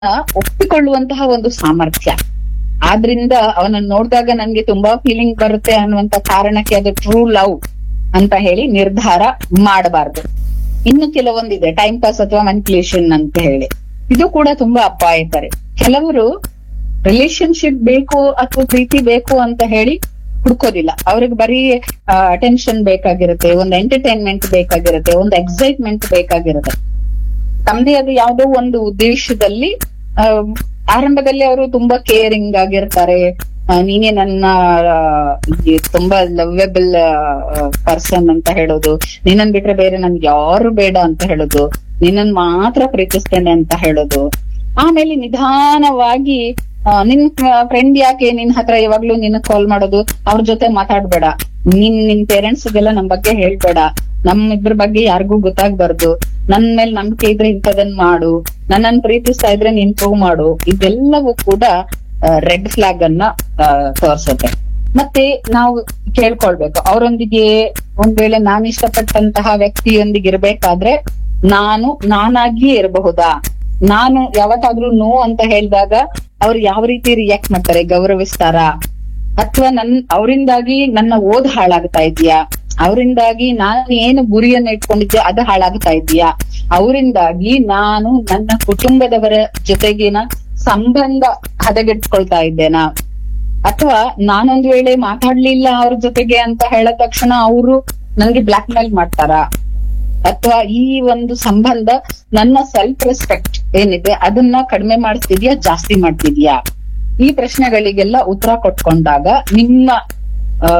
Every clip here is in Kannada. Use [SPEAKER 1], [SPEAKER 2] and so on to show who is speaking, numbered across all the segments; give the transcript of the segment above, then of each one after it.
[SPEAKER 1] ಒಪ್ಪಿಕೊಳ್ಳುವಂತಹ ಒಂದು ಸಾಮರ್ಥ್ಯ ಆದ್ರಿಂದ ಅವನನ್ನ ನೋಡಿದಾಗ ನನ್ಗೆ ತುಂಬಾ ಫೀಲಿಂಗ್ ಬರುತ್ತೆ ಅನ್ನುವಂತ ಕಾರಣಕ್ಕೆ ಅದು ಟ್ರೂ ಲವ್ ಅಂತ ಹೇಳಿ ನಿರ್ಧಾರ ಮಾಡಬಾರ್ದು ಇನ್ನು ಕೆಲವೊಂದಿದೆ ಟೈಮ್ ಪಾಸ್ ಅಥವಾ ಮನ್ಕ್ಲೇಷನ್ ಅಂತ ಹೇಳಿ ಇದು ಕೂಡ ತುಂಬಾ ಅಪಾಯಕಾರಿ ಕೆಲವರು ರಿಲೇಶನ್ಶಿಪ್ ಬೇಕು ಅಥವಾ ಪ್ರೀತಿ ಬೇಕು ಅಂತ ಹೇಳಿ ಹುಡ್ಕೋದಿಲ್ಲ ಅವ್ರಿಗೆ ಬರೀ ಅಟೆನ್ಷನ್ ಬೇಕಾಗಿರುತ್ತೆ ಒಂದು ಎಂಟರ್ಟೈನ್ಮೆಂಟ್ ಬೇಕಾಗಿರುತ್ತೆ ಒಂದು ಎಕ್ಸೈಟ್ಮೆಂಟ್ ಬೇಕಾಗಿರುತ್ತೆ ತಮ್ಮದೇ ಆದ ಯಾವುದೋ ಒಂದು ಉದ್ದೇಶದಲ್ಲಿ ಆ, ಆರಂಭದಲ್ಲಿ ಅವರು ತುಂಬಾ ಕೇರಿಂಗ್ ಆಗಿರ್ತಾರೆ ಆ, ನೀನೇ ನನ್ನ ಆ, ಈ ತುಂಬಾ ಲವ್ಯಬಲ್ ಪರ್ಸನ್ ಅಂತ ಹೇಳೋದು ನಿನ್ನನ್ ಬಿಟ್ರೆ ಬೇರೆ ನನ್ಗೆ ಯಾರು ಬೇಡ ಅಂತ ಹೇಳೋದು ನಿನ್ನನ್ ಮಾತ್ರ ಪ್ರೀತಿಸ್ತೇನೆ ಅಂತ ಹೇಳೋದು ಆಮೇಲೆ ನಿಧಾನವಾಗಿ ಆ, ನಿನ್ ಫ್ರೆಂಡ್ ಯಾಕೆ ನಿನ್ ಹತ್ರ ಯಾವಾಗ್ಲೂ ನಿನ್ನ ಕಾಲ್ ಮಾಡೋದು ಅವ್ರ ಜೊತೆ ಮಾತಾಡ್ಬೇಡ ನಿನ್ ನಿನ್ ಪೇರೆಂಟ್ಸ್ಗೆಲ್ಲ ನಮ್ ಬಗ್ಗೆ ಹೇಳ್ಬೇಡ ನಮ್ಮಿಬ್ರ ಬಗ್ಗೆ ಯಾರಿಗೂ ಗೊತ್ತಾಗ್ಬಾರ್ದು ನನ್ ಮೇಲೆ ನಂಬಿಕೆ ಇದ್ರೆ ಇಂಥದನ್ ಮಾಡು ನನ್ನನ್ ಪ್ರೀತಿಸ್ತಾ ಇದ್ರೆ ನೀನ್ ಪ್ರೂವ್ ಮಾಡು ಇದೆಲ್ಲವೂ ಕೂಡ ರೆಡ್ ಫ್ಲಾಗ್ ಅನ್ನ ಆ, ತೋರ್ಸುತ್ತೆ ಮತ್ತೆ ನಾವು ಕೇಳ್ಕೊಳ್ಬೇಕು ಅವರೊಂದಿಗೆ ಒಂದ್ ವೇಳೆ ನಾನು ಇಷ್ಟಪಟ್ಟಂತಹ ವ್ಯಕ್ತಿಯೊಂದಿಗೆ ಇರ್ಬೇಕಾದ್ರೆ ನಾನು ನಾನಾಗಿಯೇ ಇರಬಹುದಾ ನಾನು ಯಾವತ್ತಾದ್ರೂ ನೋ ಅಂತ ಹೇಳಿದಾಗ ಅವ್ರು ಯಾವ ರೀತಿ ರಿಯಾಕ್ಟ್ ಮಾಡ್ತಾರೆ ಗೌರವಿಸ್ತಾರ ಅಥವಾ ನನ್ ಅವರಿಂದಾಗಿ ನನ್ನ ಓದ್ ಹಾಳಾಗ್ತಾ ಇದೆಯಾ ಅವರಿಂದಾಗಿ ನಾನು ಏನು ಗುರಿಯನ್ನ ಇಟ್ಕೊಂಡಿದ್ದೆ ಅದು ಹಾಳಾಗ್ತಾ ಇದೆಯಾ ಅವರಿಂದಾಗಿ ನಾನು ನನ್ನ ಕುಟುಂಬದವರ ಜೊತೆಗಿನ ಸಂಬಂಧ ಹದಗೆಟ್ಕೊಳ್ತಾ ಇದ್ದೇನಾ ಅಥವಾ ನಾನೊಂದ್ ವೇಳೆ ಮಾತಾಡ್ಲಿಲ್ಲ ಅವ್ರ ಜೊತೆಗೆ ಅಂತ ಹೇಳಿದ ತಕ್ಷಣ ಅವರು ನನಗೆ ಬ್ಲಾಕ್ ಮೇಲ್ ಮಾಡ್ತಾರ ಅಥವಾ ಈ ಒಂದು ಸಂಬಂಧ ನನ್ನ ಸೆಲ್ಫ್ ರೆಸ್ಪೆಕ್ಟ್ ಏನಿದೆ ಅದನ್ನ ಕಡಿಮೆ ಮಾಡ್ತಿದ್ಯಾ ಜಾಸ್ತಿ ಮಾಡ್ತಿದ್ಯಾ ಈ ಪ್ರಶ್ನೆಗಳಿಗೆಲ್ಲ ಉತ್ತರ ಕೊಟ್ಕೊಂಡಾಗ ನಿಮ್ಮ ಆ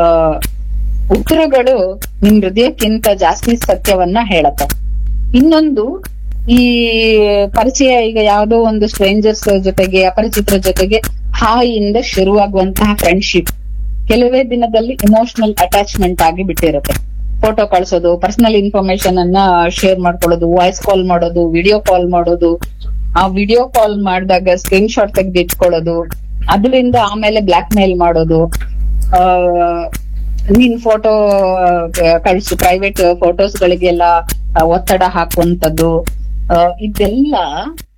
[SPEAKER 1] ಉತ್ತರಗಳು ನಿಮ್ ಹೃದಯಕ್ಕಿಂತ ಜಾಸ್ತಿ ಸತ್ಯವನ್ನ ಹೇಳತ್ತೆ ಇನ್ನೊಂದು ಈ ಪರಿಚಯ ಈಗ ಯಾವ್ದೋ ಒಂದು ಸ್ಟ್ರೇಂಜರ್ಸ್ ಜೊತೆಗೆ ಅಪರಿಚಿತರ ಜೊತೆಗೆ ಹಾಯಿಂದ ಶುರುವಾಗುವಂತಹ ಫ್ರೆಂಡ್ಶಿಪ್ ಕೆಲವೇ ದಿನದಲ್ಲಿ ಇಮೋಷನಲ್ ಅಟ್ಯಾಚ್ಮೆಂಟ್ ಆಗಿ ಬಿಟ್ಟಿರುತ್ತೆ ಫೋಟೋ ಕಳ್ಸೋದು ಪರ್ಸನಲ್ ಇನ್ಫಾರ್ಮೇಶನ್ ಅನ್ನ ಶೇರ್ ಮಾಡ್ಕೊಳ್ಳೋದು ವಾಯ್ಸ್ ಕಾಲ್ ಮಾಡೋದು ವಿಡಿಯೋ ಕಾಲ್ ಮಾಡೋದು ಆ ವಿಡಿಯೋ ಕಾಲ್ ಮಾಡಿದಾಗ ಸ್ಕ್ರೀನ್ ಶಾಟ್ ತೆಗೆದು ಇಟ್ಕೊಳ್ಳೋದು ಅದರಿಂದ ಆಮೇಲೆ ಬ್ಲಾಕ್ ಮೇಲ್ ಮಾಡೋದು ಆ ನೀನ್ ಫೋಟೋ ಕಳಿಸು ಪ್ರೈವೇಟ್ ಫೋಟೋಸ್ ಗಳಿಗೆಲ್ಲ ಆ, ಒತ್ತಡ ಹಾಕುವಂತದ್ದು ಆ, ಇದೆಲ್ಲ